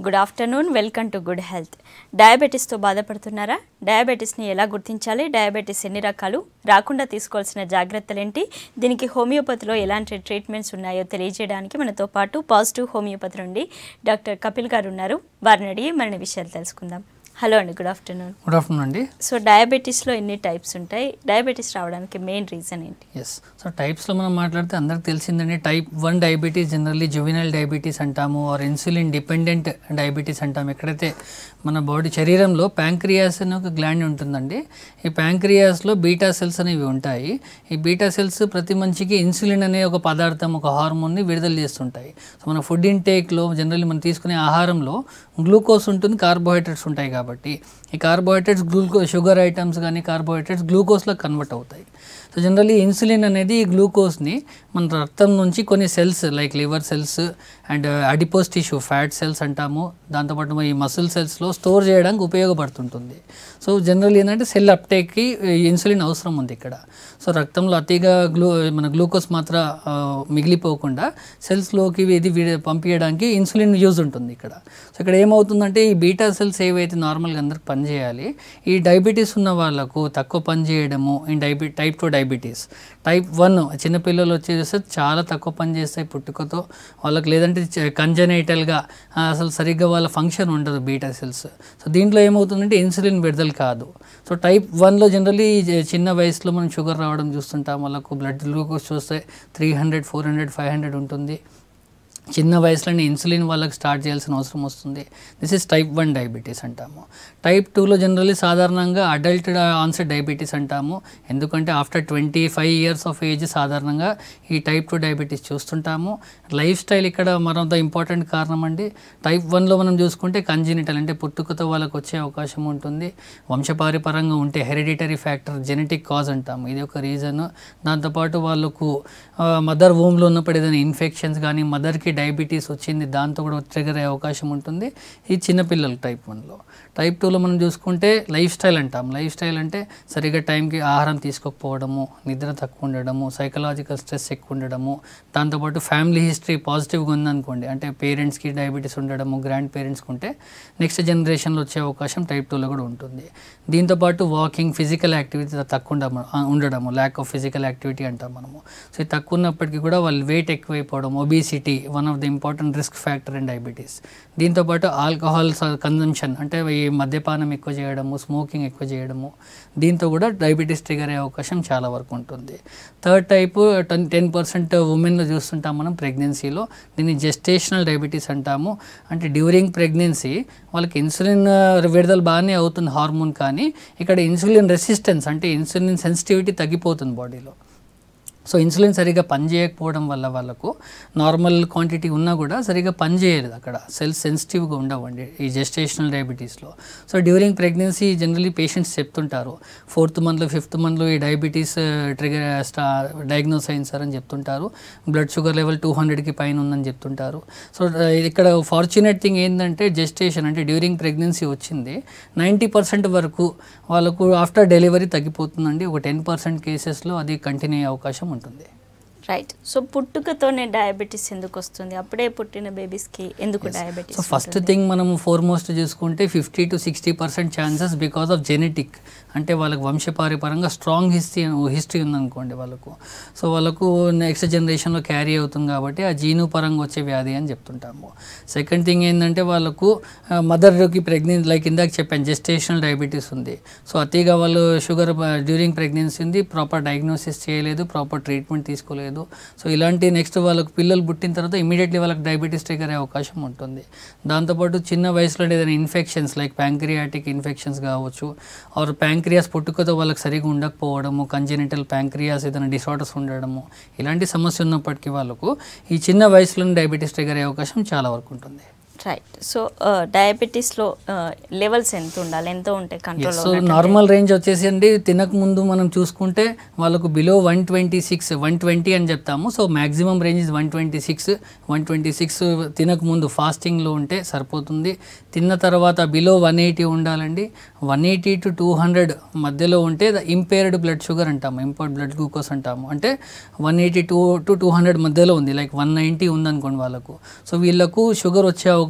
Good afternoon welcome to good health డయాబెటీస్తో బాధపడుతున్నారా డయాబెటీస్ని ఎలా గుర్తించాలి డయాబెటీస్ ఎన్ని రకాలు రాకుండా తీసుకోవాల్సిన జాగ్రత్తలు ఏంటి దీనికి హోమియోపతిలో ఎలాంటి ట్రీట్మెంట్స్ ఉన్నాయో తెలియజేయడానికి మనతో పాటు పాజిటివ్ హోమియోపతి నుండి డాక్టర్ కపిల్ గారు ఉన్నారు వారిని అడిగి మరిన్ని విషయాలు తెలుసుకుందాం హలో అండి గుడ్ ఆఫ్టర్నూన్ గుడ్ ఆఫ్టర్నూన్ అండి సో డయాబెటీస్లో ఎన్ని టైప్స్ ఉంటాయి డయాబెటీస్ రావడానికి మెయిన్ రీజన్ ఏంటి ఎస్ సో టైప్స్లో మనం మాట్లాడితే అందరికి తెలిసిందండి type one diabetes generally juvenile diabetes అంటాము ఆర్ ఇన్సులిన్ డిపెండెంట్ డయాబెటీస్ అంటాము ఎక్కడైతే మన బాడీ శరీరంలో ప్యాంక్రియాస్ అనే ఒక గ్లాండ్ ఉంటుందండి ఈ ప్యాంక్రియాస్లో బీటా సెల్స్ అనేవి ఉంటాయి ఈ బీటా సెల్స్ ప్రతి మనిషికి ఇన్సులిన్ అనే ఒక పదార్థం ఒక హార్మోన్ని విడుదల చేస్తుంటాయి సో మన ఫుడ్ ఇంటేక్లో జనరల్లీ మనం తీసుకునే ఆహారంలో గ్లూకోజ్ ఉంటుంది కార్బోహైడ్రేట్స్ ఉంటాయి కాబట్టి ఈ కార్బోహైడ్రేట్స్ గ్లూకో షుగర్ ఐటమ్స్ కానీ కార్బోహైడ్రేట్స్ గ్లూకోజ్లో కన్వర్ట్ అవుతాయి సో జనరల్లీ ఇన్సులిన్ అనేది ఈ గ్లూకోజ్ని మన రక్తం నుంచి కొన్ని cells like liver cells and adipose tissue fat cells అంటాము దాంతోపాటు ఈ మసిల్ సెల్స్లో స్టోర్ చేయడానికి ఉపయోగపడుతుంటుంది సో జనరల్ ఏంటంటే సెల్ అప్టేక్కి ఇన్సులిన్ అవసరం ఉంది ఇక్కడ సో రక్తంలో అతిగా గ్లూ మన గ్లూకోజ్ మాత్ర ఆ, మిగిలిపోకుండా సెల్స్లోకి ఇది విడ- పంపించడానికి ఇన్సులిన్ యూజ్ ఉంటుంది ఇక్కడ సో ఇక్కడ ఏమవుతుందంటే ఈ బీటా సెల్స్ ఏవైతే నార్మల్గా అందరికి పనిచేయాలి ఈ డయాబెటీస్ ఉన్న వాళ్ళకు తక్కువ పని చేయడము ఈ డైబి type two diabetes type one చిన్నపిల్లలు వచ్చేసి చాలా తక్కువ పని చేస్తాయి పుట్టుకతో వాళ్ళకి లేదంటే కంజనైటల్గా అసలు సరిగ్గా వాళ్ళ ఫంక్షన్ ఉండదు బీటా సెల్స్ సో దీంట్లో ఏమవుతుందంటే ఇన్సులిన్ విడుదల కాదు సో టైప్ వన్లో జనరల్లీ చిన్న వయసులో మనం షుగర్ రావడం చూస్తుంటాం వాళ్ళకు బ్లడ్ గ్లూకోజ్ చూస్తే three hundred four hundred five hundred ఉంటుంది చిన్న వయసులోనే ఇన్సులిన్ వాళ్ళకి స్టార్ట్ చేయాల్సిన అవసరం వస్తుంది this is type one diabetes అంటాము టైప్ టూలో జనరల్లీ సాధారణంగా అడల్ట్ ఆన్సెట్ డయాబెటీస్ అంటాము ఎందుకంటే after twenty five years of age సాధారణంగా ఈ టైప్ టూ డయాబెటీస్ చూస్తుంటాము లైఫ్ స్టైల్ ఇక్కడ మరొక ఇంపార్టెంట్ కారణం అండి టైప్ వన్లో మనం చూసుకుంటే కంజినిటల్ అంటే పుట్టుకతో వాళ్ళకి వచ్చే అవకాశం ఉంటుంది వంశపారిపరంగా ఉంటే హెరిడిటరీ ఫ్యాక్టర్ జెనెటిక్ కాజ్ అంటాము ఇది ఒక రీజన్ దాంతోపాటు వాళ్ళకు మదర్ వూమ్లో ఉన్నప్పుడు ఏదైనా ఇన్ఫెక్షన్స్ కానీ మదర్కి డయాబెటీస్ వచ్చింది దాంతో కూడా ట్రిగర్ అయ్యే అవకాశం ఉంటుంది ఈ చిన్నపిల్లలు టైప్ వన్లో టైప్ టూలో మనం చూసుకుంటే లైఫ్ స్టైల్ అంటాం లైఫ్ స్టైల్ అంటే సరిగ్గా టైంకి ఆహారం తీసుకోకపోవడము నిద్ర తక్కువ ఉండడము సైకలాజికల్ స్ట్రెస్ ఎక్కువ ఉండడము దాంతోపాటు ఫ్యామిలీ హిస్టరీ పాజిటివ్గా ఉందనుకోండి అంటే పేరెంట్స్కి డయాబెటీస్ ఉండడము గ్రాండ్ పేరెంట్స్కి ఉంటే నెక్స్ట్ జనరేషన్లో వచ్చే అవకాశం టైప్ టూలో కూడా ఉంటుంది దీంతోపాటు వాకింగ్ ఫిజికల్ యాక్టివిటీ తక్కువ ఉండము ఉండడము ల్యాక్ ఆఫ్ ఫిజికల్ యాక్టివిటీ అంటాం మనము సో ఇది తక్కువ ఉన్నప్పటికీ కూడా వాళ్ళు వెయిట్ ఎక్కువైపోవడం obesity one of the important risk factor in diabetes దీంతోపాటు ఆల్కహాల్ కన్జంప్షన్ అంటే ఈ మద్యపానం ఎక్కువ చేయడము స్మోకింగ్ ఎక్కువ చేయడము దీంతో కూడా డయాబెటీస్ ట్రిగర్ అయ్యే అవకాశం చాలా వరకు ఉంటుంది third type ten ten percent ఉమెన్లో చూస్తుంటాం మనం ప్రెగ్నెన్సీలో దీన్ని జెస్టేషనల్ డయాబెటీస్ అంటాము అంటే డ్యూరింగ్ ప్రెగ్నెన్సీ వాళ్ళకి ఇన్సులిన్ విడుదల బాగానే అవుతుంది హార్మోన్ కానీ ఇక్కడ ఇన్సులిన్ రెసిస్టెన్స్ అంటే ఇన్సులిన్ సెన్సిటివిటీ తగ్గిపోతుంది బాడీలో సో ఇన్సులిన్ సరిగ్గా పనిచేయకపోవడం వల్ల వాళ్ళకు నార్మల్ క్వాంటిటీ ఉన్నా కూడా సరిగ్గా పనిచేయదు అక్కడ సెల్స్ సెన్సిటివ్గా ఉండవండి ఈ జెస్టేషనల్ డయాబెటీస్లో so during pregnancy generally patients చెప్తుంటారు ఫోర్త్ మంత్లో ఫిఫ్త్ మంత్లో ఈ డయాబెటీస్ ట్రిగర్ స్టా డయాగ్నోస్ అయింది సార్ అని చెప్తుంటారు బ్లడ్ షుగర్ లెవెల్ టూ హండ్రెడ్కి పైన ఉందని చెప్తుంటారు సో ఇక్కడ ఫార్చునేట్ థింగ్ ఏంటంటే జెస్టేషన్ అంటే డ్యూరింగ్ ప్రెగ్నెన్సీ వచ్చింది నైంటీ పర్సెంట్ వరకు వాళ్ళకు ఆఫ్టర్ డెలివరీ తగ్గిపోతుందండి ఒక టెన్ పర్సెంట్ కేసెస్లో అది కంటిన్యూ అయ్యే అవకాశం ఉంటుంది రైట్ సో పుట్టుకతోనే డయాబెటీస్ ఎందుకు వస్తుంది అప్పుడే పుట్టిన బేబీస్కి ఎందుకు డయాబెటీస్ సో ఫస్ట్ థింగ్ మనం ఫోర్మోస్ట్ చూసుకుంటే fifty to sixty percent chances because of genetic అంటే వాళ్ళకి వంశపారిపరంగా స్ట్రాంగ్ హిస్టరీ హిస్టరీ ఉందనుకోండి వాళ్ళకు సో వాళ్ళకు నెక్స్ట్ జనరేషన్లో క్యారీ అవుతుంది కాబట్టి ఆ జీను పరంగా వచ్చే వ్యాధి అని చెప్తుంటాము సెకండ్ థింగ్ ఏంటంటే వాళ్ళకు మదర్కి ప్రెగ్నెన్సీ లైక్ ఇందాక చెప్పాను జెస్టేషనల్ డయాబెటీస్ ఉంది సో అతిగా వాళ్ళు షుగర్ డ్యూరింగ్ ప్రెగ్నెన్సీ ఉంది ప్రాపర్ డయాగ్నోసిస్ చేయలేదు ప్రాపర్ ట్రీట్మెంట్ తీసుకోలేదు సో ఇలాంటి నెక్స్ట్ వాళ్ళకు పిల్లలు పుట్టిన తర్వాత ఇమీడియట్లీ వాళ్ళకి డయాబెటీస్ ట్రిగర్ అయ్యే అవకాశం ఉంటుంది దాంతోపాటు చిన్న వయసులో ఏదైనా ఇన్ఫెక్షన్స్ లైక్ ప్యాంక్రియాటిక్ ఇన్ఫెక్షన్స్ కావచ్చు ఆర్ ప్యాంక్రియాస్ పుట్టుకతో వాళ్ళకి సరిగా ఉండకపోవడము కంజెనిటల్ ప్యాంక్రియాస్ ఏదైనా డిసార్డర్స్ ఉండడము ఇలాంటి సమస్య ఉన్నప్పటికీ వాళ్ళకు ఈ చిన్న వయసులోనే డయాబెటీస్ ట్రిగర్ అయ్యే అవకాశం చాలా వరకు ఉంటుంది రైట్ సో డయాబెటీస్లో లెవెల్స్ ఎంత ఉండాలి ఎంత ఉంటే కంట్రోల్ సో నార్మల్ రేంజ్ వచ్చేసి అండి తినక ముందు మనం చూసుకుంటే వాళ్ళకు below one twenty six one twenty అని చెప్తాము so maximum range is one twenty six one twenty six తినక ముందు ఫాస్టింగ్లో ఉంటే సరిపోతుంది తిన్న తర్వాత బిలో వన్ ఎయిటీ ఉండాలండి one eighty to two hundred మధ్యలో ఉంటే ఇంపేర్డ్ బ్లడ్ షుగర్ అంటాము ఇంపేర్డ్ బ్లడ్ గ్లూకోజ్ అంటాము అంటే one eighty two to two hundred మధ్యలో ఉంది లైక్ వన్ నైంటీ ఉందనుకోండి వాళ్ళకు సో వీళ్ళకు షుగర్ వచ్చే అవకాశం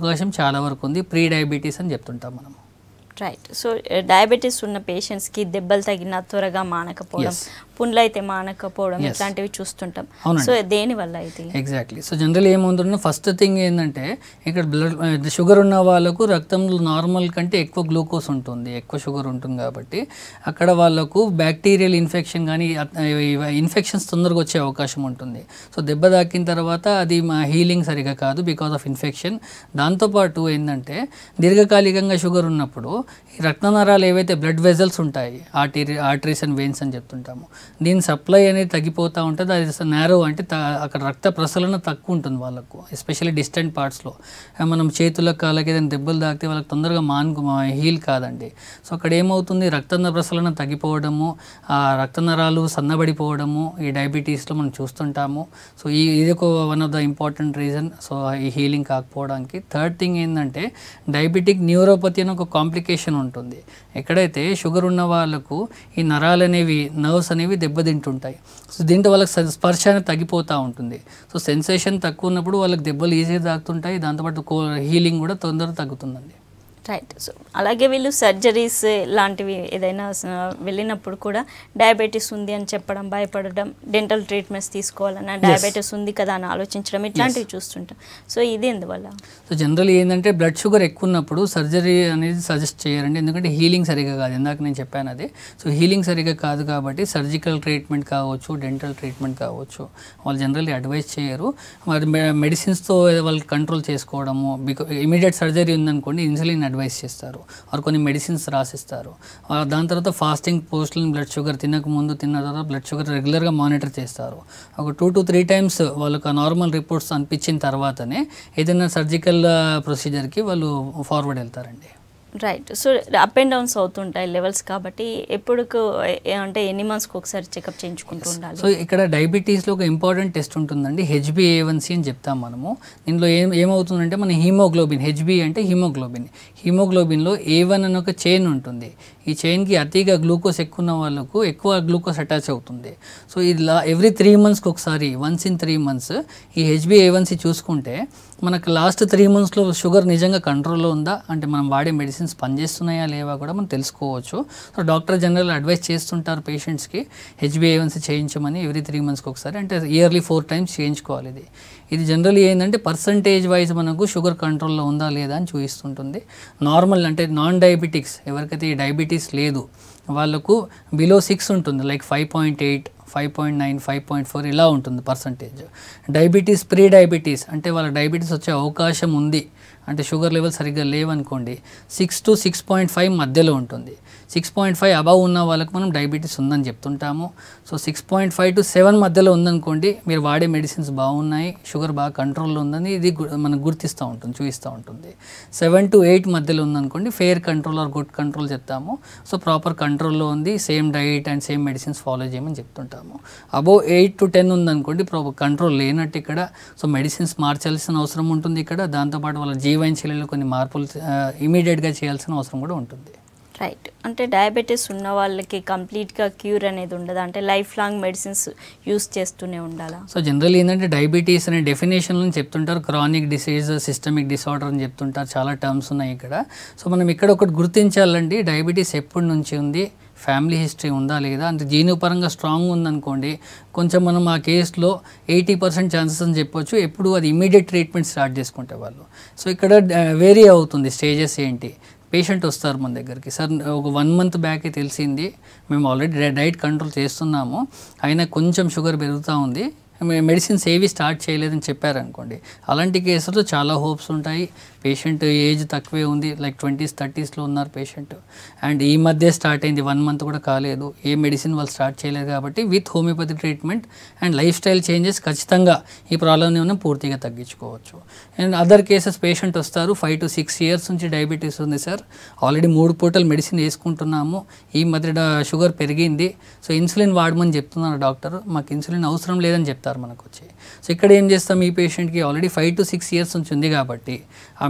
అవకాశం చాలా వరకు ఉంది ప్రీ డయాబెటీస్ అని చెప్తుంటాం మనం రైట్ సో డయాబెటీస్ ఉన్న పేషెంట్స్కి దెబ్బలు తగిన త్వరగా మానకపోవడం Yes. పుండ్లు అయితే మానకపోవడం Yes. ఇట్లాంటివి చూస్తుంటాం అవునండి. సో దేని వల్ల ఇది ఎగ్జాక్ట్లీ సో జనరల్ ఏముంటుందో ఫస్ట్ థింగ్ ఏంటంటే ఇక్కడ బ్లడ్ షుగర్ ఉన్న వాళ్ళకు రక్తంలో నార్మల్ కంటే ఎక్కువ గ్లూకోజ్ ఉంటుంది ఎక్కువ షుగర్ ఉంటుంది కాబట్టి అక్కడ వాళ్ళకు బ్యాక్టీరియల్ ఇన్ఫెక్షన్ కానీ ఇన్ఫెక్షన్స్ తొందరగా వచ్చే అవకాశం ఉంటుంది సో దెబ్బ తాకిన తర్వాత అది మా హీలింగ్ సరిగా కాదు బికాస్ ఆఫ్ ఇన్ఫెక్షన్ దాంతోపాటు ఏంటంటే దీర్ఘకాలికంగా షుగర్ ఉన్నప్పుడు ఈ రక్తనరాలు ఏవైతే బ్లడ్ వెజల్స్ ఉంటాయి ఆర్టరీ ఆర్టరీస్ అండ్ వెయిన్స్ అని చెప్తుంటాము దీని సప్లై అనేది తగ్గిపోతూ ఉంటుంది అది నేరో అంటే త- అక్కడ రక్త ప్రసరణ తక్కువ ఉంటుంది వాళ్ళకు ఎస్పెషల్లీ డిస్టెంట్ పార్ట్స్లో మనం చేతులకు కాళ్ళకి ఏదైనా దెబ్బలు తాకితే వాళ్ళకి తొందరగా మాన్కు హీల్ కాదండి సో అక్కడ ఏమవుతుంది రక్త ప్రసరణ తగ్గిపోవడము ఆ రక్తనరాలు సన్నబడిపోవడము ఈ డయాబెటీస్లో మనం చూస్తుంటాము సో ఈ ఇది ఒక one of the important reason so ఈ హీలింగ్ కాకపోవడానికి థర్డ్ థింగ్ ఏంటంటే డయాబెటిక్ న్యూరోపతి అని ఒక కాంప్లికేషన్ ఉంటుంది ఎక్కడైతే షుగర్ ఉన్న వాళ్ళకు ఈ నరాలు అనేవి నర్వ్స్ అనేవి దెబ్బతింటుంటాయి సో దీంట్లో వాళ్ళకి స- స్పర్శ అనేది తగ్గిపోతూ ఉంటుంది సో సెన్సేషన్ తక్కువ ఉన్నప్పుడు వాళ్ళకి దెబ్బలు ఈజీగా తాకుతుంటాయి దాంతోపాటు కో హీలింగ్ కూడా తొందరగా తగ్గుతుందండి రైట్ సో అలాగే వీళ్ళు సర్జరీస్ లాంటివి ఏదైనా స- వెళ్ళినప్పుడు కూడా డయాబెటీస్ ఉంది అని చెప్పడం భయపడడం డెంటల్ ట్రీట్మెంట్స్ తీసుకోవాలన్నా డయాబెటీస్ ఉంది కదా అని ఆలోచించడం ఇట్లాంటివి చూస్తుంటాం సో ఇది ఎందువల్ల సో జనరల్ ఏంటంటే బ్లడ్ షుగర్ ఎక్కువ ఉన్నప్పుడు సర్జరీ అనేది సజెస్ట్ చేయరండి ఎందుకంటే హీలింగ్ సరిగా కాదు ఇందాక నేను చెప్పాను అది సో హీలింగ్ సరిగా కాదు కాబట్టి సర్జికల్ ట్రీట్మెంట్ కావచ్చు డెంటల్ ట్రీట్మెంట్ కావచ్చు వాళ్ళు జనరల్లీ అడ్వైస్ చేయరు మరి మెడిసిన్స్తో వాళ్ళు కంట్రోల్ చేసుకోవడము బికా ఇమీడియట్ సర్జరీ ఉందనుకోండి ఇన్సులిన్ అడ్వైస్ చేస్తారు వారు కొన్ని మెడిసిన్స్ రాసిస్తారు ఆ దాని తర్వాత ఫాస్టింగ్ పోస్ట్లిన్ బ్లడ్ షుగర్ తినక ముందు తిన్న తర్వాత బ్లడ్ షుగర్ రెగ్యులర్గా మానిటర్ చేస్తారు ఒక టూ టు త్రీ టైమ్స్ వాళ్ళకి నార్మల్ రిపోర్ట్స్ అనిపించిన తర్వాతనే ఏదైనా సర్జికల్ ప్రొసీజర్కి వాళ్ళు ఫార్వర్డ్ వెళ్తారండి right so up and downs అవుతుంటాయి లెవెల్స్ కాబట్టి ఎప్పుడు అంటే ఎన్ని మంత్స్కి ఒకసారి చెకప్ చేయించుకుంటూ ఉండాలి సో ఇక్కడ డయాబెటీస్లో ఒక ఇంపార్టెంట్ టెస్ట్ ఉంటుందండి హెచ్బిఏవన్సీ అని చెప్తాం మనము దీనిలో ఏం ఏమవుతుందంటే మన హీమోగ్లోబిన్ హెచ్బి అంటే హీమోగ్లోబిన్ హీమోగ్లోబిన్లో ఏ వన్ అని ఒక చైన్ ఉంటుంది ఈ చైన్కి అతిగా గ్లూకోజ్ ఎక్కువ ఉన్న వాళ్ళకు ఎక్కువ గ్లూకోజ్ అటాచ్ అవుతుంది సో ఇది ఎవ్రీ త్రీ మంత్స్కి ఒకసారి వన్స్ ఇన్ త్రీ మంత్స్ ఈ హెచ్బిఏవన్సీ చూసుకుంటే మనకు లాస్ట్ త్రీ మంత్స్లో షుగర్ నిజంగా కంట్రోల్లో ఉందా అంటే మనం వాడే మెడిసిన్స్ పనిచేస్తున్నాయా లేవా కూడా మనం తెలుసుకోవచ్చు సో డాక్టర్ జనరల్ అడ్వైస్ చేస్తుంటారు పేషెంట్స్కి హెచ్బిఏవన్సీ చేయించమని ఎవ్రీ త్రీ మంత్స్కి ఒకసారి అంటే ఇయర్లీ ఫోర్ టైమ్స్ చేయించుకోవాలి ఇది ఇది జనరల్ ఏంటంటే పర్సంటేజ్ వైజ్ మనకు షుగర్ కంట్రోల్లో ఉందా లేదా అని చూపిస్తుంటుంది నార్మల్ అంటే నాన్ డయాబెటిక్స్ ఎవరికైతే ఈ డయాబెటీస్ లేదు వాళ్ళకు బిలో సిక్స్ ఉంటుంది like five point eight five point nine five point four ఇలా ఉంటుంది పర్సంటేజ్ డయాబెటీస్ ప్రీ డయాబెటీస్ అంటే వాళ్ళ డయాబెటీస్ వచ్చే అవకాశం ఉంది అంటే షుగర్ లెవెల్ సరిగ్గా లేవనుకోండి six to six point five మధ్యలో ఉంటుంది సిక్స్ పాయింట్ ఫైవ్ అబవ్ ఉన్న వాళ్ళకి మనం డయాబెటీస్ ఉందని చెప్తుంటాము so six point five to seven మధ్యలో ఉందనుకోండి మీరు వాడే మెడిసిన్స్ బాగున్నాయి షుగర్ బాగా కంట్రోల్లో ఉందని ఇది గు- మనకు గుర్తిస్తూ ఉంటుంది చూపిస్తూ ఉంటుంది సెవెన్ టు ఎయిట్ మధ్యలో ఉందనుకోండి fair control or good control చెప్తాము సో ప్రాపర్ కంట్రోల్లో ఉంది same diet and same medicines follow చేయమని చెప్తుంటాము అబోవ్ ఎయిట్ టు టెన్ ఉందనుకోండి ప్రాపర్ కంట్రోల్ లేనట్టు ఇక్కడ సో మెడిసిన్స్ మార్చాల్సిన అవసరం ఉంటుంది ఇక్కడ దాంతోపాటు వాళ్ళ జీవనశైలిలో కొన్ని మార్పులు ఇమీడియట్గా చేయాల్సిన అవసరం కూడా ఉంటుంది రైట్ అంటే డయాబెటీస్ ఉన్న వాళ్ళకి కంప్లీట్గా క్యూర్ అనేది ఉండదు అంటే లైఫ్ లాంగ్ మెడిసిన్స్ యూస్ చేస్తూనే ఉండాలా సో జనరల్ ఏంటంటే డయాబెటీస్ అనే డెఫినేషన్లో చెప్తుంటారు క్రానిక్ డిసీజ్ సిస్టమిక్ డిసార్డర్ అని చెప్తుంటారు చాలా టర్మ్స్ ఉన్నాయి ఇక్కడ సో మనం ఇక్కడ ఒకటి గుర్తించాలండి డయాబెటీస్ ఎప్పటి నుంచి ఉంది ఫ్యామిలీ హిస్టరీ ఉందా లేదా అంటే జీనుపరంగా స్ట్రాంగ్ ఉందనుకోండి కొంచెం మనం ఆ కేసులో ఎయిటీ పర్సెంట్ ఛాన్సెస్ అని చెప్పొచ్చు ఎప్పుడు అది ఇమీడియట్ ట్రీట్మెంట్ స్టార్ట్ చేసుకుంటే వాళ్ళు సో ఇక్కడ వేరీ అవుతుంది స్టేజెస్ ఏంటి పేషెంట్ వస్తారు మన దగ్గరికి సార్ ఒక వన్ మంత్ బ్యాకే తెలిసింది మేము ఆల్రెడీ డైట్ కంట్రోల్ చేస్తున్నాము అయినా కొంచెం షుగర్ పెరుగుతూ ఉంది మెడిసిన్స్ ఏవి స్టార్ట్ చేయలేదని చెప్పారనుకోండి అలాంటి కేసుల్లో చాలా హోప్స్ ఉంటాయి పేషెంట్ ఏజ్ తక్కువే ఉంది లైక్ ట్వంటీస్ థర్టీస్లో ఉన్నారు పేషెంట్ అండ్ ఈ మధ్య స్టార్ట్ అయింది వన్ మంత్ కూడా కాలేదు ఏ మెడిసిన్ వాళ్ళు స్టార్ట్ చేయలేదు కాబట్టి with homeopathy treatment and lifestyle changes ఖచ్చితంగా ఈ ప్రాబ్లమ్ని మనం పూర్తిగా తగ్గించుకోవచ్చు అండ్ అదర్ కేసెస్ పేషెంట్ వస్తారు ఫైవ్ టు సిక్స్ ఇయర్స్ నుంచి డయాబెటీస్ ఉంది సార్ ఆల్రెడీ మూడు పూటలు మెడిసిన్ వేసుకుంటున్నాము ఈ మధ్య డా- షుగర్ పెరిగింది సో ఇన్సులిన్ వాడమని చెప్తున్నారు డాక్టర్ మాకు ఇన్సులిన్ అవసరం లేదని చెప్తారు మనకు వచ్చి సో ఇక్కడ ఏం చేస్తాం ఈ పేషెంట్కి already five to six years నుంచి ఉంది కాబట్టి ఆ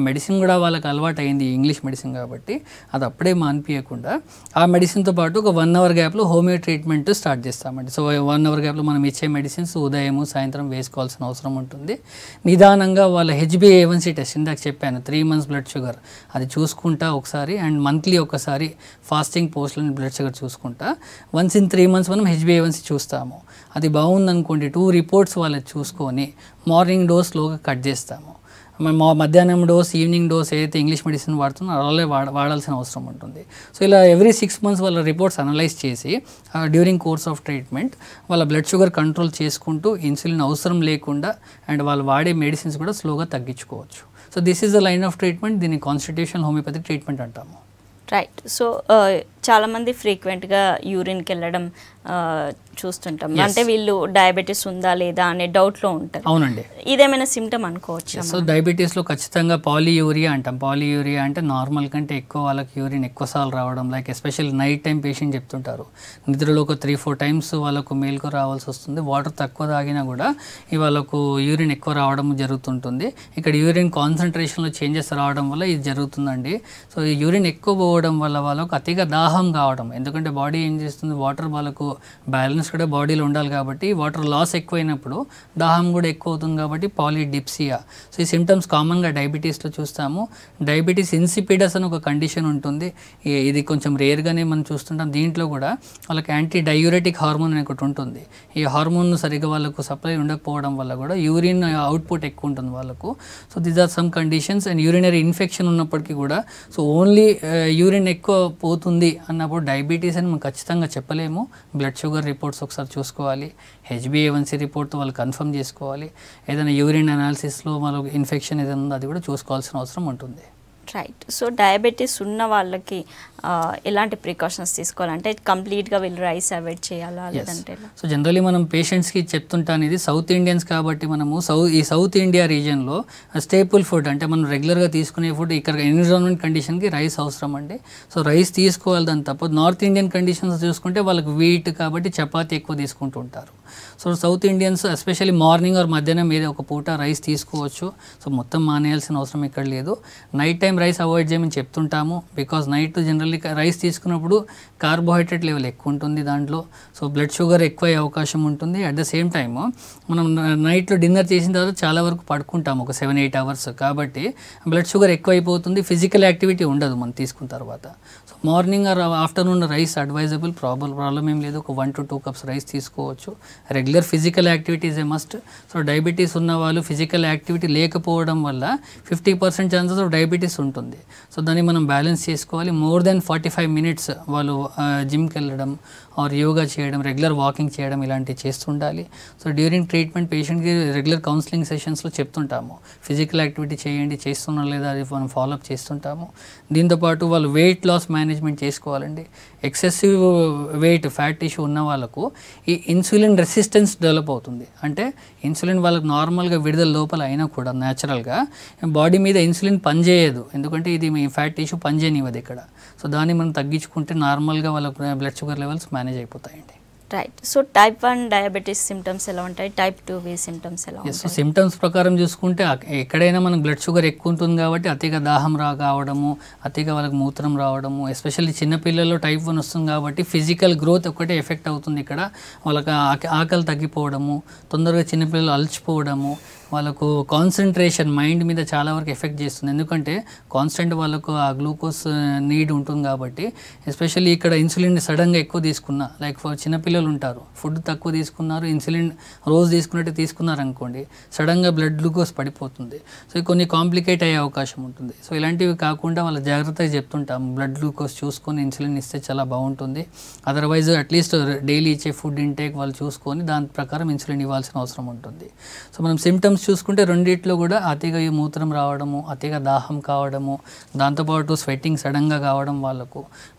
మెడిసిన్ కూడా వాళ్ళకి అలవాటు అయింది ఇంగ్లీష్ మెడిసిన్ కాబట్టి అది అప్పుడే మానిపించకుండా ఆ మెడిసిన్తో పాటు ఒక వన్ అవర్ గ్యాప్లో హోమియో ట్రీట్మెంట్ స్టార్ట్ చేస్తామండి సో వన్ అవర్ గ్యాప్లో మనం ఇచ్చే మెడిసిన్స్ ఉదయం సాయంత్రం వేసుకోవాల్సిన అవసరం ఉంటుంది నిదానంగా వాళ్ళ హెచ్బిఏవన్సీ టెస్ట్ ఇందాక చెప్పాను త్రీ మంత్స్ బ్లడ్ షుగర్ అది చూసుకుంటా ఒకసారి అండ్ మంత్లీ ఒకసారి ఫాస్టింగ్ పోస్ట్లోని బ్లడ్ షుగర్ చూసుకుంటా వన్స్ ఇన్ త్రీ మంత్స్ మనం హెచ్బిఏవన్సీ చూస్తాము అది బాగుందనుకోండి టూ రిపోర్ట్స్ వాళ్ళకి చూసుకొని మార్నింగ్ డోస్ స్లోగా కట్ చేస్తాము మ- మా మధ్యాహ్నం డోస్ ఈవినింగ్ డోస్ ఏదైతే ఇంగ్లీష్ మెడిసిన్ వాడుతున్నారో అలాగే వాడ వాడాల్సిన అవసరం ఉంటుంది సో ఇలా ఎవ్రీ సిక్స్ మంత్స్ వాళ్ళ రిపోర్ట్స్ అనలైజ్ చేసి డ్యూరింగ్ కోర్స్ ఆఫ్ ట్రీట్మెంట్ వాళ్ళ బ్లడ్ షుగర్ కంట్రోల్ చేసుకుంటూ ఇన్సులిన్ అవసరం లేకుండా అండ్ వాళ్ళు వాడే మెడిసిన్స్ కూడా స్లోగా తగ్గించుకోవచ్చు so this is the line of treatment దీన్ని కాన్స్టిట్యూషన్ హోమియోపతి ట్రీట్మెంట్ అంటాము రైట్ సో చాలామంది ఫ్రీక్వెంట్గా యూరిన్కి వెళ్ళడం ఆ, చూస్తుంటాం అంటే వీళ్ళు డయాబెటీస్ ఉందా లేదా అనే డౌట్లో ఉంటారు అవునండి ఇదేమైనా సిమ్టమ్ అనుకోవచ్చా సో డయాబెటీస్లో ఖచ్చితంగా పాలీయూరియా అంటాం పాలీయూరియా అంటే నార్మల్ కంటే ఎక్కువ వాళ్ళకి యూరిన్ ఎక్కువసార్లు రావడం like especially night time patient చెప్తుంటారు నిద్రలో ఒక త్రీ ఫోర్ టైమ్స్ వాళ్ళకు మేల్కు రావాల్సి వస్తుంది వాటర్ తక్కువ తాగినా కూడా ఈ వాళ్ళకు యూరిన్ ఎక్కువ రావడం జరుగుతుంటుంది ఇక్కడ యూరిన్ కాన్సన్ట్రేషన్లో చేంజెస్ రావడం వల్ల ఇది జరుగుతుందండి సో ఈ యూరిన్ ఎక్కువ పోవడం వల్ల వాళ్ళకు అతిగా దాహం కావడం ఎందుకంటే బాడీ ఏం చేస్తుంది వాటర్ వాళ్ళకు బ్యాలెన్స్ కూడా బాడీలో ఉండాలి కాబట్టి వాటర్ లాస్ ఎక్కువైనప్పుడు దాహం కూడా ఎక్కువ అవుతుంది కాబట్టి పాలిడిప్సియా సో ఈ సిమ్టమ్స్ కామన్గా డయాబెటీస్లో చూస్తాము డయాబెటీస్ ఇన్సిపిడస్ అని ఒక కండిషన్ ఉంటుంది ఈ- ఇది కొంచెం రేర్గానే మనం చూస్తుంటాం దీంట్లో కూడా వాళ్ళకి యాంటీ డయూరెటిక్ హార్మోన్ అని ఒకటి ఉంటుంది ఈ హార్మోన్ సరిగ్గా వాళ్ళకు సప్లై ఉండకపోవడం వల్ల కూడా యూరిన్ అవుట్పుట్ ఎక్కువ ఉంటుంది వాళ్ళకు so these are some conditions and urinary infection ఉన్నప్పటికీ కూడా సో ఓన్లీ యూరిన్ ఎక్కువ పోతుంది అన్నప్పుడు డయాబెటీస్ అని మనం ఖచ్చితంగా చెప్పలేము బ్లడ్ షుగర్ రిపోర్ట్స్ ఒకసారి చూసుకోవాలి హెచ్బిఏవన్సీ రిపోర్ట్ వాళ్ళు కన్ఫర్మ్ చేసుకోవాలి ఏదైనా యూరిన్ అనాలిసిస్లో మనకు ఇన్ఫెక్షన్ ఏదైనా ఉందో అది కూడా చూసుకోవాల్సిన అవసరం ఉంటుంది రైట్ సో డయాబెటీస్ ఉన్న వాళ్ళకి ఆ, ఎలాంటి ప్రికాషన్స్ తీసుకోవాలంటే కంప్లీట్గా వీళ్ళు రైస్ అవాయిడ్ చేయాలా లేదంటే ఎలా? సో జనరలీ మనం పేషెంట్స్కి చెప్తుంటాను ఇది సౌత్ ఇండియన్స్ కాబట్టి మనము సౌ ఈ సౌత్ ఇండియా రీజియన్లో స్టేపుల్ ఫుడ్ అంటే మనం రెగ్యులర్గా తీసుకునే ఫుడ్ ఇక్కడ ఎన్విరాన్మెంట్ కండిషన్కి రైస్ అవసరం అండి సో రైస్ తీసుకోవాలి దాని తప్ప నార్త్ ఇండియన్ కండిషన్స్ చూసుకుంటే వాళ్ళకి వీట్ కాబట్టి చపాతీ ఎక్కువ తీసుకుంటూ ఉంటారు so south Indians especially morning or మధ్యాహ్నం ఏదో ఒక పూట రైస్ తీసుకోవచ్చు సో మొత్తం మానేయాల్సిన అవసరం ఇక్కడ లేదు నైట్ టైం రైస్ అవాయిడ్ చేయమని చెప్తుంటాము బికాస్ నైట్ జనరల్లీ రైస్ తీసుకున్నప్పుడు కార్బోహైడ్రేట్ లెవెల్ ఎక్కువ ఉంటుంది దాంట్లో సో బ్లడ్ షుగర్ ఎక్కువ అయ్యే అవకాశం ఉంటుంది అట్ ద సేమ్ టైమ్ మనం నైట్లో డిన్నర్ చేసిన తర్వాత చాలా వరకు పడుకుంటాము ఒక సెవెన్ ఎయిట్ అవర్స్ కాబట్టి బ్లడ్ షుగర్ ఎక్కువ అయిపోతుంది ఫిజికల్ యాక్టివిటీ ఉండదు మనం తీసుకున్న తర్వాత so morning or afternoon rice advisable problem problem ఏం లేదు ఒక one to two cups rice తీసుకోవచ్చు regular physical activity is a must so diabetes ఉన్న వాళ్ళు ఫిజికల్ యాక్టివిటీ లేకపోవడం వల్ల fifty percent chances of diabetes ఉంటుంది సో దాన్ని మనం బ్యాలెన్స్ చేసుకోవాలి more than forty five minutes వాళ్ళు జిమ్కి వెళ్ళడం ఆర్ యోగా చేయడం రెగ్యులర్ వాకింగ్ చేయడం ఇలాంటివి చేస్తుండాలి సో డ్యూరింగ్ ట్రీట్మెంట్ పేషెంట్కి రెగ్యులర్ కౌన్సిలింగ్ సెషన్స్లో చెప్తుంటాము ఫిజికల్ యాక్టివిటీ చేయండి చేస్తున్నా లేదా అది మనం ఫాలోఅప్ చేస్తుంటాము దీంతోపాటు వాళ్ళు వెయిట్ లాస్ మేనేజ్మెంట్ చేసుకోవాలండి ఎక్సెసివ్ వెయిట్ ఫ్యాట్ ఇష్యూ ఉన్న వాళ్ళకు ఈ ఇన్సులిన్ రెసిస్టెన్స్ డెవలప్ అవుతుంది అంటే ఇన్సులిన్ వాళ్ళకి నార్మల్గా విడుదల లోపల అయినా కూడా న్యాచురల్గా బాడీ మీద ఇన్సులిన్ పనిచేయదు ఎందుకంటే ఇది మీ ఫ్యాట్ ఇష్యూ పనిచేయనివ్వదు ఇక్కడ సో దాన్ని మనం తగ్గించుకుంటే నార్మల్గా వాళ్ళకు బ్లడ్ షుగర్ లెవెల్స్ మేనేజ్ అయిపోతాయండి right so type one diabetes symptoms ఎలా ఉంటాయి టైప్ టూ వి సిమ్టమ్స్ ఎలా ఎస్ సో ఉంటాయి సిమ్టమ్స్ ప్రకారం చూసుకుంటే అక్- ఎక్కడైనా మనకు బ్లడ్ షుగర్ ఎక్కువ ఉంటుంది కాబట్టి అతిగా దాహం రా కావడము అతిగా వాళ్ళకి మూత్రం రావడము ఎస్పెషల్లీ చిన్నపిల్లల్లో టైప్ వన్ వస్తుంది కాబట్టి ఫిజికల్ గ్రోత్ ఒక్కటే ఎఫెక్ట్ అవుతుంది ఇక్కడ వాళ్ళకి ఆక- ఆకలి తగ్గిపోవడము తొందరగా చిన్నపిల్లలు అలచిపోవడము వాళ్ళకు కాన్సన్ట్రేషన్ మైండ్ మీద చాలా వరకు ఎఫెక్ట్ చేస్తుంది ఎందుకంటే కాన్స్టెంట్ వాళ్ళకు ఆ గ్లూకోజ్ నీడ్ ఉంటుంది కాబట్టి ఎస్పెషల్లీ ఇక్కడ ఇన్సులిన్ సడన్గా ఎక్కువ తీసుకున్నా లైక్ ఫర్ చిన్నపిల్లలు ఉంటారు ఫుడ్ తక్కువ తీసుకున్నారు ఇన్సులిన్ రోజు తీసుకున్నట్టు తీసుకున్నారు అనుకోండి సడన్గా బ్లడ్ గ్లూకోజ్ పడిపోతుంది సో ఇవి కొన్ని కాంప్లికేట్ అయ్యే అవకాశం ఉంటుంది సో ఇలాంటివి కాకుండా వాళ్ళ జాగ్రత్తగా చెప్తుంటాం బ్లడ్ గ్లూకోజ్ చూసుకొని ఇన్సులిన్ ఇస్తే చాలా బాగుంటుంది అదర్వైజ్ అట్లీస్ట్ డైలీ ఇచ్చే ఫుడ్ ఇంటేక్ వాళ్ళు చూసుకొని దాని ప్రకారం ఇన్సులిన్ ఇవ్వాల్సిన అవసరం ఉంటుంది సో మనం సిమ్టమ్స్ చూసుకుంటే రెండిట్లో కూడా అతిగా ఈ మూత్రం రావడము అతిగా దాహం కావడము దాంతోపాటు స్వెట్టింగ్ సడన్గా కావడం వాళ్ళకు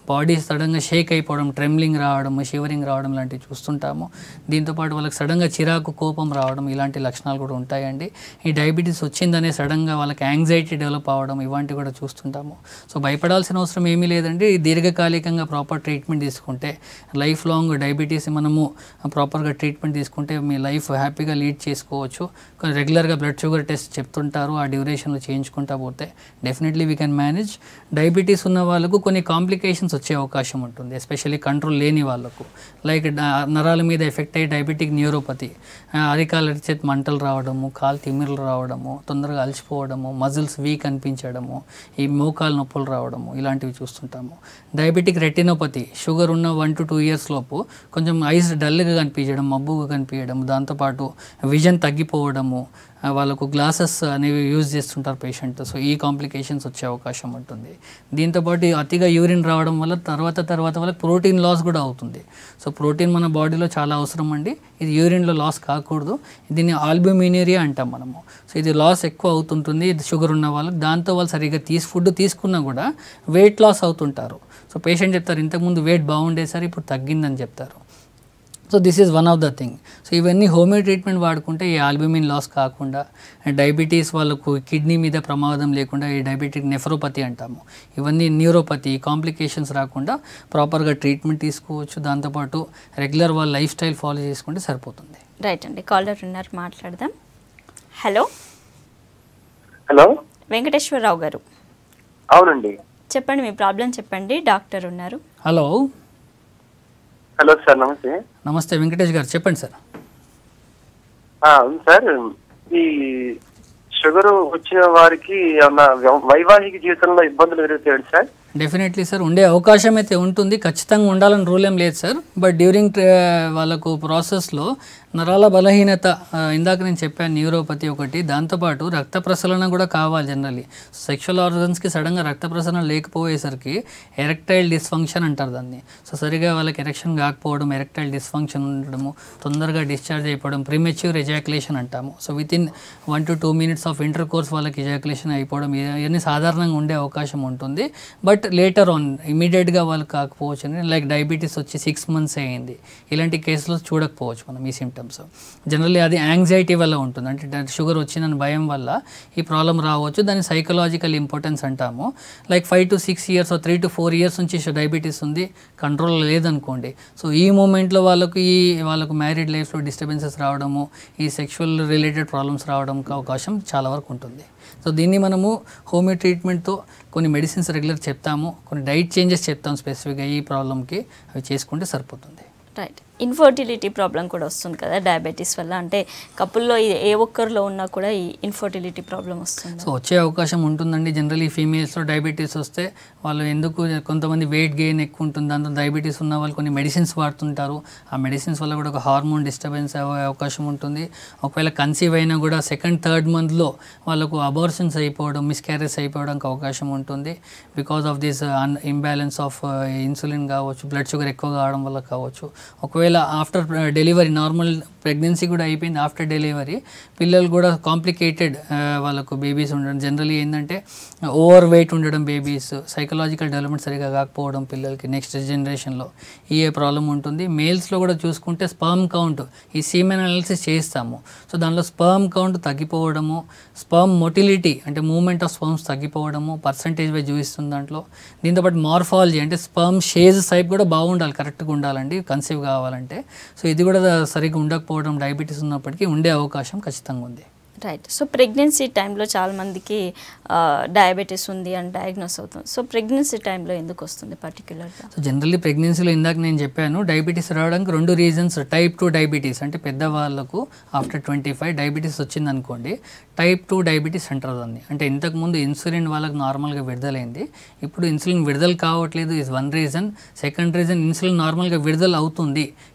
బాడీ సడన్గా షేక్ అయిపోవడం ట్రెమ్లింగ్ రావడం షివరింగ్ రావడం లాంటివి చూస్తుంటాము దీంతోపాటు వాళ్ళకి సడన్గా చిరాకు కోపం రావడం ఇలాంటి లక్షణాలు కూడా ఉంటాయండి ఈ డయాబెటీస్ వచ్చిందనే సడన్గా వాళ్ళకి యాంగ్జైటీ డెవలప్ అవ్వడం ఇలాంటివి కూడా చూస్తుంటాము సో భయపడాల్సిన అవసరం ఏమీ లేదండి ఈ దీర్ఘకాలికంగా ప్రాపర్ ట్రీట్మెంట్ తీసుకుంటే లైఫ్ లాంగ్ డయాబెటీస్ మనము ప్రాపర్గా ట్రీట్మెంట్ తీసుకుంటే మీ లైఫ్ హ్యాపీగా లీడ్ చేసుకోవచ్చు రెగ్యులర్గా బ్లడ్ షుగర్ టెస్ట్ చెప్తుంటారు ఆ డ్యూరేషన్లో చేయించుకుంటా పోతే definitely we can manage diabetes ఉన్న వాళ్ళకు కొన్ని కాంప్లికేషన్స్ వచ్చే అవకాశం ఉంటుంది ఎస్పెషల్లీ కంట్రోల్ లేని వాళ్ళకు లైక్ నరాల మీద ఎఫెక్ట్ అయ్యే డయాబెటిక్ న్యూరోపతి అరికాల చేతి మంటలు రావడము కాలు తిమ్మిరలు రావడము తొందరగా అలసిపోవడము మజిల్స్ వీక్ అనిపించడము ఈ మోకాలు నొప్పులు రావడము ఇలాంటివి చూస్తుంటాము డయాబెటిక్ రెటినోపతి షుగర్ ఉన్న వన్ టు టూ ఇయర్స్ లోపు కొంచెం ఐస్ డల్గా కనిపించడం మబ్బుగా కనిపించడం దాంతోపాటు విజన్ తగ్గిపోవడము ఆ, వాళ్ళకు గ్లాసెస్ అనేవి యూజ్ చేస్తుంటారు పేషెంట్ సో ఈ కాంప్లికేషన్స్ వచ్చే అవకాశం ఉంటుంది దీంతోపాటు ఈ అతిగా యూరిన్ రావడం వల్ల తర్వాత తర్వాత వాళ్ళకి ప్రోటీన్ లాస్ కూడా అవుతుంది సో ప్రోటీన్ మన బాడీలో చాలా అవసరం అండి ఇది యూరిన్లో లాస్ కాకూడదు దీన్ని ఆల్బ్యూమినేరియా అంటాం మనము సో ఇది లాస్ ఎక్కువ అవుతుంటుంది ఇది షుగర్ ఉన్న వాళ్ళకి దాంతో వాళ్ళు సరిగ్గా తీసి ఫుడ్ తీసుకున్నా కూడా వెయిట్ లాస్ అవుతుంటారు సో పేషెంట్ చెప్తారు ఇంతకుముందు వెయిట్ బాగుండే సార్ ఇప్పుడు తగ్గిందని చెప్తారు so this is one of the thing so ఇవన్నీ హోమియో ట్రీట్మెంట్ వాడుకుంటే ఈ ఆల్బుమిన్ లాస్ కాకుండా డయాబెటీస్ వాళ్ళకు కిడ్నీ మీద ప్రమాదం లేకుండా ఈ డయాబెటిక్ నెఫ్రోపతి అంటాము ఇవన్నీ న్యూరోపతి కాంప్లికేషన్స్ రాకుండా ప్రాపర్గా ట్రీట్మెంట్ తీసుకోవచ్చు దాంతోపాటు రెగ్యులర్ వాళ్ళ లైఫ్ స్టైల్ ఫాలో చేసుకుంటే సరిపోతుంది రైట్ అండి కాలర్ ఉన్నారు మాట్లాడదాం హలో హలో వెంకటేశ్వరరావు గారు అవునండి చెప్పండి మీ ప్రాబ్లం చెప్పండి డాక్టర్ ఉన్నారు హలో హలో సార్ నమస్తే నమస్తే వెంకటేష్ గారు చెప్పండి సార్ ఆ, అవును సార్ ఈ షుగర్ వచ్చిన వారికి ఏమన్నా వ్య- వైవాహిక జీవితంలో ఇబ్బందులు ఎదుగుతాయి సార్ డెఫినెట్లీ సార్ ఉండే అవకాశం అయితే ఉంటుంది ఖచ్చితంగా ఉండాలని రూల్ ఏం లేదు సార్ బట్ డ్యూరింగ్ వాళ్ళకు ప్రాసెస్లో నరాల బలహీనత ఆ, ఇందాక నేను చెప్పాను న్యూరోపతి ఒకటి దాంతోపాటు రక్త ప్రసరణ కూడా కావాలి జనరల్లీ సెక్షువల్ ఆర్గన్స్కి సడన్గా రక్త ప్రసరణ లేకపోయేసరికి ఎరెక్టైల్ డిస్ఫంక్షన్ అంటారు దాన్ని సో సరిగా వాళ్ళకి ఎరెక్షన్ కాకపోవడం ఎరెక్టైల్ డిస్ఫంక్షన్ ఉండడము తొందరగా డిశ్చార్జ్ అయిపోవడం ప్రీమెచ్యూర్ ఎజాకులేషన్ అంటాము so within one to two minutes of intercourse వాళ్ళకి ఎజాకులేషన్ అయిపోవడం ఇవన్నీ సాధారణంగా ఉండే అవకాశం ఉంటుంది బట్ లేటర్ ఆన్ ఇమీడియట్గా వాళ్ళకి కాకపోవచ్చు అని లైక్ డయాబెటీస్ వచ్చి సిక్స్ మంత్స్ అయ్యింది ఇలాంటి కేసులో చూడకపోవచ్చు మనం ఈ సిమ్టమ్స్ జనరల్లీ అది యాంగ్జైటీ వల్ల ఉంటుంది అంటే షుగర్ వచ్చిందని భయం వల్ల ఈ ప్రాబ్లం రావచ్చు దాని సైకలాజికల్ ఇంపార్టెన్స్ అంటాము like five to six years three to four years నుంచి డయాబెటీస్ ఉంది కంట్రోల్ లేదనుకోండి సో ఈ మూమెంట్లో వాళ్ళకు ఈ వాళ్ళకు మ్యారీడ్ లైఫ్లో డిస్టర్బెన్సెస్ రావడము ఈ సెక్షువల్ రిలేటెడ్ ప్రాబ్లమ్స్ రావడం అవకాశం చాలా వరకు ఉంటుంది సో దీన్ని మనము హోమియో ట్రీట్మెంట్తో కొన్ని మెడిసిన్స్ రెగ్యులర్ చెప్తాము కొన్ని డైట్ చేంజెస్ చెప్తాం స్పెసిఫిక్గా ఈ ప్రాబ్లమ్కి అవి చేసుకుంటే సరిపోతుంది రైట్ ఇన్ఫర్టిలిటీ ప్రాబ్లం కూడా వస్తుంది కదా డయాబెటీస్ వల్ల అంటే కపుల్లో ఇది ఏ ఒక్కరిలో ఉన్నా కూడా ఈ ఇన్ఫర్టిలిటీ ప్రాబ్లం వస్తుంది సో వచ్చే అవకాశం ఉంటుందండి జనరల్లీ ఫీమేల్స్లో డయాబెటీస్ వస్తే వాళ్ళు ఎందుకు కొంతమంది వెయిట్ గెయిన్ ఎక్కువ ఉంటుంది దాంతో డయాబెటీస్ ఉన్న వాళ్ళు కొన్ని మెడిసిన్స్ వాడుతుంటారు ఆ మెడిసిన్స్ వల్ల కూడా ఒక హార్మోన్ డిస్టర్బెన్స్ అయ్యే అవకాశం ఉంటుంది ఒకవేళ కన్సీవ్ అయినా కూడా సెకండ్ థర్డ్ మంత్లో వాళ్ళకు అబార్షన్స్ అయిపోవడం మిస్క్యారేజ్ అయిపోవడానికి అవకాశం ఉంటుంది because of this un imbalance of insulin కావచ్చు బ్లడ్ షుగర్ ఎక్కువ కావడం వల్ల కావచ్చు ఒకవేళ ఆఫ్టర్ డెలివరీ నార్మల్ ప్రెగ్నెన్సీ కూడా అయిపోయింది ఆఫ్టర్ డెలివరీ పిల్లలు కూడా కాంప్లికేటెడ్ వాళ్ళకు బేబీస్ ఉండడం జనరలీ ఏంటంటే ఓవర్ వెయిట్ ఉండడం బేబీస్ సైకలాజికల్ డెవలప్మెంట్ సరిగా కాకపోవడం పిల్లలకి నెక్స్ట్ జనరేషన్లో ఈ ప్రాబ్లం ఉంటుంది మేల్స్లో కూడా చూసుకుంటే స్పర్మ్ కౌంట్ ఈ సీమెన్ అనాలిసిస్ చేస్తాము సో దానిలో స్పర్మ్ కౌంట్ తగ్గిపోవడము స్పర్మ్ మొటిలిటీ అంటే మూమెంట్ ఆఫ్ స్పర్మ్స్ తగ్గిపోవడము పర్సంటేజ్ వైజ్ చూపిస్తుంది దాంట్లో దీంతోపాటు మార్ఫాలజీ అంటే స్పర్మ్ షేజ్ టైప్ కూడా బాగుండాలి కరెక్ట్గా ఉండాలండి కన్సీవ్ కావాలంటే సో ఇది కూడా సరిగ్గా ఉండకపోవడం డయాబెటీస్ ఉన్నప్పటికీ ఉండే అవకాశం ఖచ్చితంగా ఉంది రైట్ సో ప్రెగ్నెన్సీ టైంలో చాలామందికి డయాబెటీస్ ఉంది అని డయాగ్నోస్ అవుతుంది సో ప్రెగ్నెన్సీ టైంలో ఎందుకు వస్తుంది పర్టికులర్గా సో జనరల్లీ ప్రెగ్నెన్సీలో ఇందాక నేను చెప్పాను డయాబెటీస్ రావడానికి రెండు రీజన్స్ టైప్ టూ డయాబెటీస్ అంటే పెద్దవాళ్ళకు ఆఫ్టర్ ట్వంటీ ఫైవ్ డయాబెటీస్ వచ్చింది అనుకోండి టైప్ టూ డయాబెటీస్ అంటారు దాన్ని అంటే ఇంతకుముందు ఇన్సులిన్ వాళ్ళకి నార్మల్గా విడుదలైంది ఇప్పుడు ఇన్సులిన్ విడుదల కావట్లేదు is one reason second reason insulin నార్మల్గా విడుదల అవుతుంది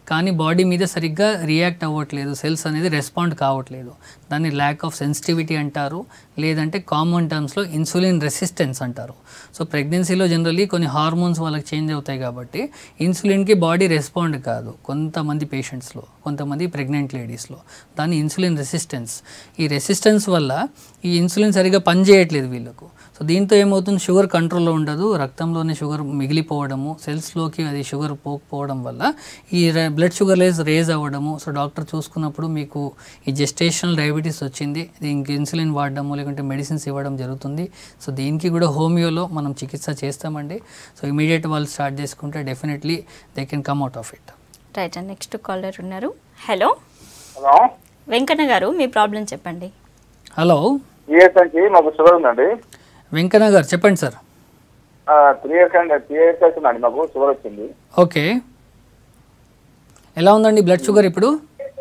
కానీ బాడీ మీద సరిగ్గా రియాక్ట్ అవ్వట్లేదు సెల్స్ అనేది రెస్పాండ్ కావట్లేదు దాన్ని ల్యాక్ ఆఫ్ సెన్సిటివిటీ అంటారు లేదంటే కామన్ టర్మ్స్లో ఇన్సులిన్ రెసిస్టెన్స్ అంటారు సో ప్రెగ్నెన్సీలో జనరల్లీ కొన్ని హార్మోన్స్ వాళ్ళకి చేంజ్ అవుతాయి కాబట్టి ఇన్సులిన్కి బాడీ రెస్పాండ్ కాదు కొంతమంది పేషెంట్స్లో కొంతమంది ప్రెగ్నెంట్ లేడీస్లో దాన్ని ఇన్సులిన్ రెసిస్టెన్స్ ఈ రెసిస్టెన్స్ వల్ల ఈ ఇన్సులిన్ సరిగా పనిచేయట్లేదు వీళ్ళకు సో దీంతో ఏమవుతుంది షుగర్ కంట్రోల్లో ఉండదు రక్తంలోనే షుగర్ మిగిలిపోవడము సెల్స్లోకి అది షుగర్ పోకపోవడం వల్ల ఈ బ్లడ్ షుగర్ లెస్ రేజ్ అవ్వడము సో డాక్టర్ చూసుకున్నప్పుడు మీకు ఈ జెస్టేషనల్ డయాబెటీస్ వచ్చింది దీనికి ఇన్సులిన్ వాడడము లేకుంటే మెడిసిన్స్ ఇవ్వడం జరుగుతుంది సో దీనికి కూడా హోమియోలో మనం చికిత్స చేస్తామండి సో ఇమీడియట్ వాళ్ళు స్టార్ట్ చేసుకుంటే definitely they can come out of it right and next caller ఉన్నారు హలో హలో వెంకన్న గారు మీ ప్రాబ్లం చెప్పండి హలో ఇయర్స్ నుంచి మాకు షుగర్ ఉందండి వెంకన్న గారు చెప్పండి సార్ త్రీ ఇయర్స్ అండి త్రీ ఇయర్స్ అవుతుందండి మాకు షుగర్ వచ్చింది ఓకే ఎలా ఉందండి బ్లడ్ షుగర్ ఇప్పుడు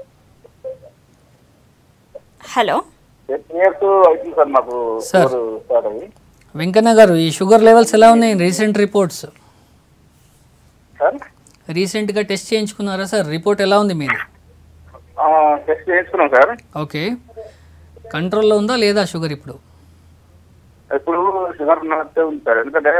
హలో త్రీ ఇయర్స్ అవుతుంది సార్ మాకు సార్. షుగర్ స్టార్ట్ అయ్యి వెంకన్న గారు ఈ షుగర్ లెవెల్స్ ఎలా ఉన్నాయి రీసెంట్ రిపోర్ట్స్ సార్ రీసెంట్గా టెస్ట్ చేయించుకున్నారా సార్ రిపోర్ట్ ఎలా ఉంది మీది టెస్ట్ చేయించుకున్నాం సార్ ఓకే కంట్రోల్లో ఉందా లేదా షుగర్ ఇప్పుడు ఇప్పుడు షుగర్ ఉన్నట్టే ఉంది సార్ ఎందుకంటే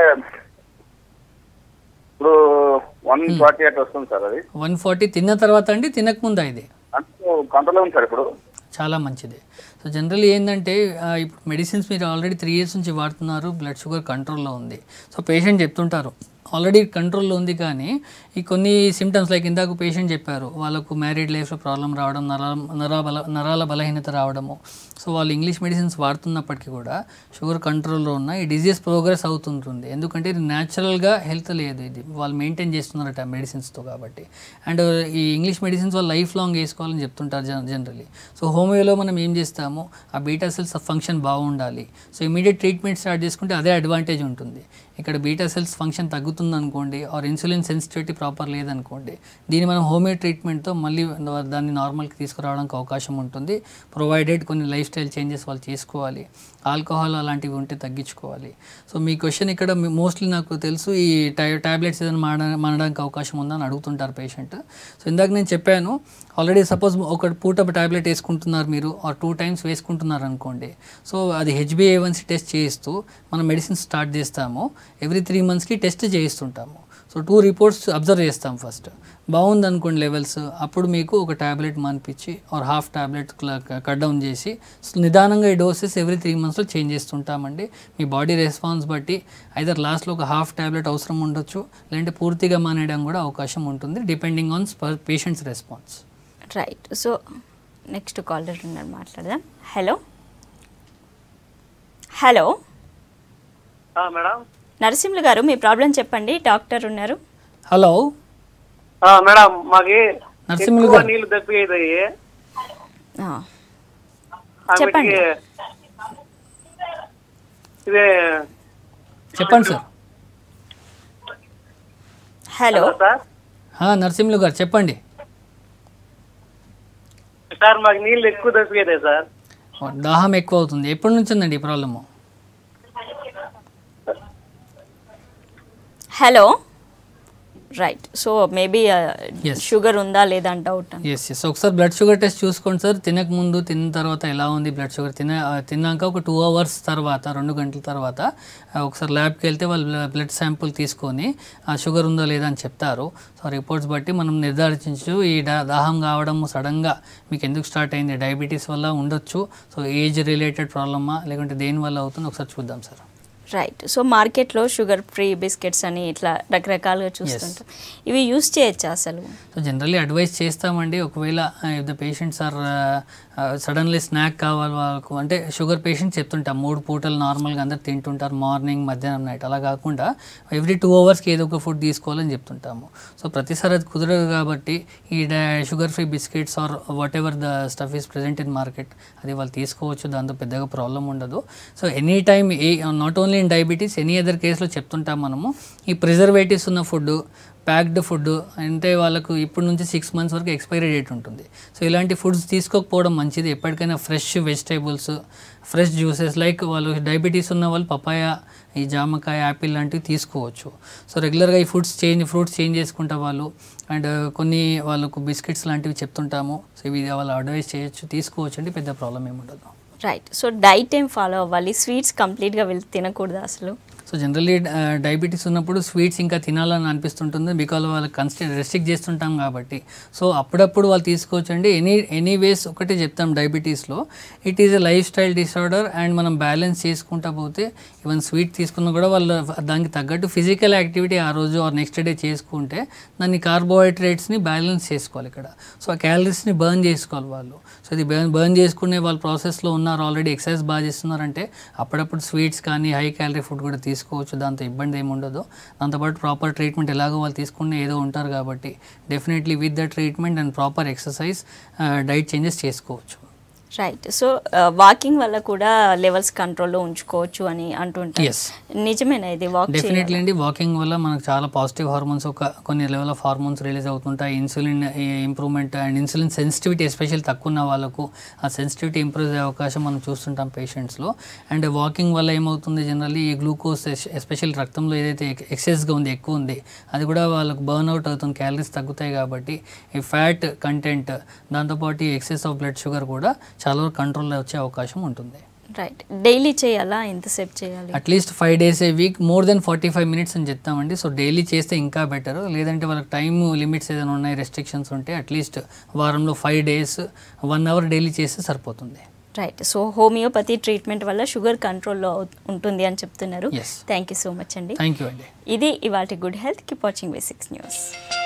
ఇప్పుడు వన్ ఫార్టీ ఎయిట్ వస్తుంది సార్ అది వన్ ఫార్టీ తిన్న తర్వాత అండి తినకముందా ఇది అంటే కంట్రోల్ ఉంది సార్ ఇప్పుడు చాలా మంచిది సో జనరల్లీ ఏంటంటే ఆ, ఇప్పుడు మెడిసిన్స్ మీరు ఆల్రెడీ త్రీ ఇయర్స్ నుంచి వాడుతున్నారు బ్లడ్ షుగర్ కంట్రోల్లో ఉంది సో పేషెంట్ చెప్తుంటారు ఆల్రెడీ కంట్రోల్లో ఉంది కానీ ఈ కొన్ని సిమ్టమ్స్ లైక్ ఇందాక పేషెంట్ చెప్పారు వాళ్ళకు మ్యారీడ్ లైఫ్లో ప్రాబ్లం రావడం నరా నరా బల నరాల బలహీనత రావడము సో వాళ్ళు ఇంగ్లీష్ మెడిసిన్స్ వాడుతున్నప్పటికీ కూడా షుగర్ కంట్రోల్లో ఉన్న ఈ డిజీజ్ ప్రోగ్రెస్ అవుతుంటుంది ఎందుకంటే ఇది న్యాచురల్గా హెల్త్ లేదు ఇది వాళ్ళు మెయింటైన్ చేస్తున్నారట మెడిసిన్స్తో కాబట్టి అండ్ ఈ ఇంగ్లీష్ మెడిసిన్స్ వాళ్ళు లైఫ్ లాంగ్ వేసుకోవాలని చెప్తుంటారు జన జనరలీ సో హోమియోలో మనం ఏం చేస్తాము ఆ బీటా సెల్స్ ఫంక్షన్ బాగుండాలి సో ఇమీడియట్ ట్రీట్మెంట్ స్టార్ట్ చేసుకుంటే అదే అడ్వాంటేజ్ ఉంటుంది ఇక్కడ బీటా సెల్స్ ఫంక్షన్ తగ్గుతుంది అనుకోండి ఆర్ ఇన్సులిన్ సెన్సిటివిటీ ప్రాపర్ లేదనుకోండి దీన్ని మనం హోమియో ట్రీట్మెంట్తో మళ్ళీ దాన్ని నార్మల్కి తీసుకురావడానికి అవకాశం ఉంటుంది ప్రొవైడెడ్ కొన్ని లైఫ్ స్టైల్ చేంజెస్ వాళ్ళు చేసుకోవాలి ఆల్కహాల్ అలాంటివి ఉంటే తగ్గించుకోవాలి సో మీ క్వశ్చన్ ఇక్కడ మోస్ట్లీ నాకు తెలుసు ఈ టై టాబ్లెట్స్ ఏదైనా మాడ మానడానికి అవకాశం ఉందని అడుగుతుంటారు పేషెంట్ సో ఇందాక నేను చెప్పాను ఆల్రెడీ సపోజ్ ఒక పూట టాబ్లెట్ వేసుకుంటున్నారు మీరు ఆర్ టూ టైమ్స్ వేసుకుంటున్నారు అనుకోండి సో అది హెచ్బిఏవన్సీ టెస్ట్ చేయిస్తూ మనం మెడిసిన్ స్టార్ట్ చేస్తాము ఎవ్రీ త్రీ మంత్స్కి టెస్ట్ చేయిస్తుంటాము సో టూ రిపోర్ట్స్ అబ్జర్వ్ చేస్తాం ఫస్ట్ బాగుంది అనుకోండి లెవెల్స్ అప్పుడు మీకు ఒక ట్యాబ్లెట్ మానిపించి or half tablet cut down చేసి నిదానంగా ఈ డోసెస్ ఎవ్రీ త్రీ మంత్స్లో చేంజ్ చేస్తుంటామండి మీ బాడీ రెస్పాన్స్ బట్టి ఐదర్ లాస్ట్లో ఒక హాఫ్ ట్యాబ్లెట్ అవసరం ఉండొచ్చు లేదంటే పూర్తిగా మానేయడం కూడా అవకాశం ఉంటుంది depending on patients response right so next caller ఉన్నారు మాట్లాడదాం హలో హలో మేడం నరసింహులు గారు మీ ప్రాబ్లం చెప్పండి డాక్టర్ ఉన్నారు హలో మేడం మాకి నరసింహులు ఎక్కువ గారు నీళ్లు తప్పిపోయి ఆ, ఆమెకి చెప్పండి. ఇదే చెప్పండి సార్ హలో సార్ ఆ, నరసింహులు గారు చెప్పండి సార్ మాకు నీళ్ళు ఎక్కువ తప్పిపోయాయి సార్ దాహం ఎక్కువ అవుతుంది ఎప్పటి నుంచి ఉందండి ఈ problem hello right so maybe Yes. Sugar ఉందా లేదా అని డౌట్ అని ఎస్ ఎస్ ఒకసారి బ్లడ్ షుగర్ టెస్ట్ చూసుకోండి సార్ తినక ముందు తిన్న తర్వాత ఎలా ఉంది బ్లడ్ షుగర్ తిన ఆ, తిన్నాక ఒక టూ అవర్స్ తర్వాత రెండు గంటల తర్వాత ఆ, ఒకసారి ల్యాబ్కి వెళ్తే వాళ్ళు బ్లడ్ శాంపుల్ తీసుకొని ఆ షుగర్ ఉందా లేదా అని చెప్తారు సో రిపోర్ట్స్ బట్టి మనం నిర్ధారించు ఈ దా- దాహం కావడం సడన్గా మీకు ఎందుకు స్టార్ట్ అయింది డయాబెటీస్ వల్ల ఉండొచ్చు సో ఏజ్ రిలేటెడ్ ప్రాబ్లమా లేకుంటే దేని వల్ల అవుతుందో ఒకసారి చూద్దాం సార్ రైట్ సో మార్కెట్లో షుగర్ ఫ్రీ బిస్కెట్స్ అని ఇట్లా రకరకాలుగా చూస్తుంటాం ఇవి యూస్ చేయొచ్చా అసలు సో జనరల్లీ అడ్వైస్ చేస్తామండి ఒకవేళ if the patients are suddenly snack కావాలి వాళ్ళకు అంటే షుగర్ పేషెంట్స్ చెప్తుంటాం మూడు పూటలు నార్మల్గా అందరు తింటుంటారు మార్నింగ్ మధ్యాహ్నం నైట్ అలా కాకుండా ఎవ్రీ టూ అవర్స్కి ఏదో ఒక ఫుడ్ తీసుకోవాలని చెప్తుంటాము సో ప్రతిసారి అది కుదరదు కాబట్టి ఈ sugar free biscuits or whatever the stuff is present in market అది వాళ్ళు తీసుకోవచ్చు దాంతో పెద్దగా ప్రాబ్లం ఉండదు so any time a not only in diabetes any other కేసులో చెప్తుంటాం మనము ఈ ప్రిజర్వేటివ్స్ ఉన్న ఫుడ్ ప్యాక్డ్ ఫుడ్ అంటే వాళ్ళకు ఇప్పటి నుంచి సిక్స్ మంత్స్ వరకు ఎక్స్పైరీ డేట్ ఉంటుంది సో ఇలాంటి ఫుడ్స్ తీసుకోకపోవడం మంచిది ఎప్పటికైనా fresh vegetables fresh juices like వాళ్ళు డయాబెటీస్ ఉన్న వాళ్ళు పపాయ ఈ జామకాయ యాపిల్ లాంటివి తీసుకోవచ్చు సో రెగ్యులర్గా ఈ ఫుడ్స్ చేంజ్ ఫ్రూట్స్ చేంజ్ చేసుకుంటా వాళ్ళు అండ్ కొన్ని వాళ్ళకు బిస్కెట్స్ లాంటివి చెప్తుంటాము సో ఇవి వాళ్ళు అడ్వైస్ చేయొచ్చు తీసుకోవచ్చు అండి పెద్ద ప్రాబ్లం ఏమి ఉండదు రైట్ సో డైట్ ఏం ఫాలో అవ్వాలి స్వీట్స్ కంప్లీట్గా వెళ్ళి తినకూడదు అసలు సో జనరల్లీ డయాబెటీస్ ఉన్నప్పుడు స్వీట్స్ ఇంకా తినాలని అనిపిస్తుంటుంది బికాజ్ వాళ్ళకి కన్స్టెంట్ రెస్ట్రిక్ట్ చేస్తుంటాం కాబట్టి సో అప్పుడప్పుడు వాళ్ళు తీసుకోవచ్చు అండి ఎనీ ఎనీవేస్ ఒకటే చెప్తాం డయాబెటీస్లో it is a lifestyle disorder and మనం బ్యాలెన్స్ చేసుకుంటా పోతే ఈవెన్ స్వీట్ తీసుకున్నా కూడా వాళ్ళు దానికి తగ్గట్టు ఫిజికల్ యాక్టివిటీ ఆ రోజు ఆర్ నెక్స్ట్ డే చేసుకుంటే దాన్ని కార్బోహైడ్రేట్స్ని బ్యాలెన్స్ చేసుకోవాలి ఇక్కడ సో ఆ క్యాలరీస్ని బర్న్ చేసుకోవాలి వాళ్ళు సో ఇది బర్న్ బర్న్ చేసుకునే వాళ్ళ ప్రాసెస్లో ఉన్నారు ఆల్రెడీ ఎక్సర్సైజ్ బాగా చేస్తున్నారంటే అప్పుడప్పుడు స్వీట్స్ కానీ హై క్యాలరీ ఫుడ్ కూడా తీసుకోవచ్చు దాంతో ఇబ్బంది ఏమి ఉండదు దాంతోపాటు ప్రాపర్ ట్రీట్మెంట్ ఎలాగో వాళ్ళు తీసుకునే ఏదో ఉంటారు కాబట్టి definitely with the treatment and proper exercise diet changes చేసుకోవచ్చు రైట్ సో వాకింగ్ వల్ల కూడా లెవెల్స్ కంట్రోల్లో ఉంచుకోవచ్చు అని అంటుంటారు Yes. నిజమేనా ఇది వాక్ డెఫినెట్లీ అండి వాకింగ్ వల్ల మనకు చాలా పాజిటివ్ హార్మోన్స్ ఒక కొన్ని లెవెల్ ఆఫ్ హార్మోన్స్ రిలీజ్ అవుతుంటాయి insulin improvement and insulin sensitivity especially తక్కువ ఉన్న వాళ్ళకు ఆ సెన్సిటివిటీ ఇంప్రూవ్ అయ్యే అవకాశం మనం చూస్తుంటాం పేషెంట్స్లో అండ్ వాకింగ్ వల్ల ఏమవుతుంది జనరల్లీ ఈ గ్లూకోజ్ ఎస్పెషల్ రక్తంలో ఏదైతే ఎక్సెస్గా ఉంది ఎక్కువ ఉంది అది కూడా వాళ్ళకు బర్న్ అవుట్ అవుతుంది క్యాలరీస్ తగ్గుతాయి కాబట్టి ఈ ఫ్యాట్ కంటెంట్ దాంతోపాటు ఈ ఎక్సెస్ ఆఫ్ బ్లడ్ షుగర్ కూడా చాలా వరకు కంట్రోల్లో వచ్చే అవకాశం ఉంటుంది రైట్ డైలీ చేయాలా ఎంతసేపు చేయాలి at least five days a week more than forty five minutes అని చెప్తామండి సో డైలీ చేస్తే ఇంకా బెటర్ లేదంటే వాళ్ళకి టైం లిమిట్స్ ఏదైనా ఉన్నాయి రెస్ట్రిక్షన్స్ ఉంటే అట్లీస్ట్ వారంలో five days one hour daily చేస్తే సరిపోతుంది రైట్ సో హోమియోపతి ట్రీట్మెంట్ వల్ల షుగర్ కంట్రోల్లో ఉంటుంది అని చెప్తున్నారు Yes. Thank you so much అండి థ్యాంక్ యూ అండి ఇది ఇవాటి good health keep watching basics news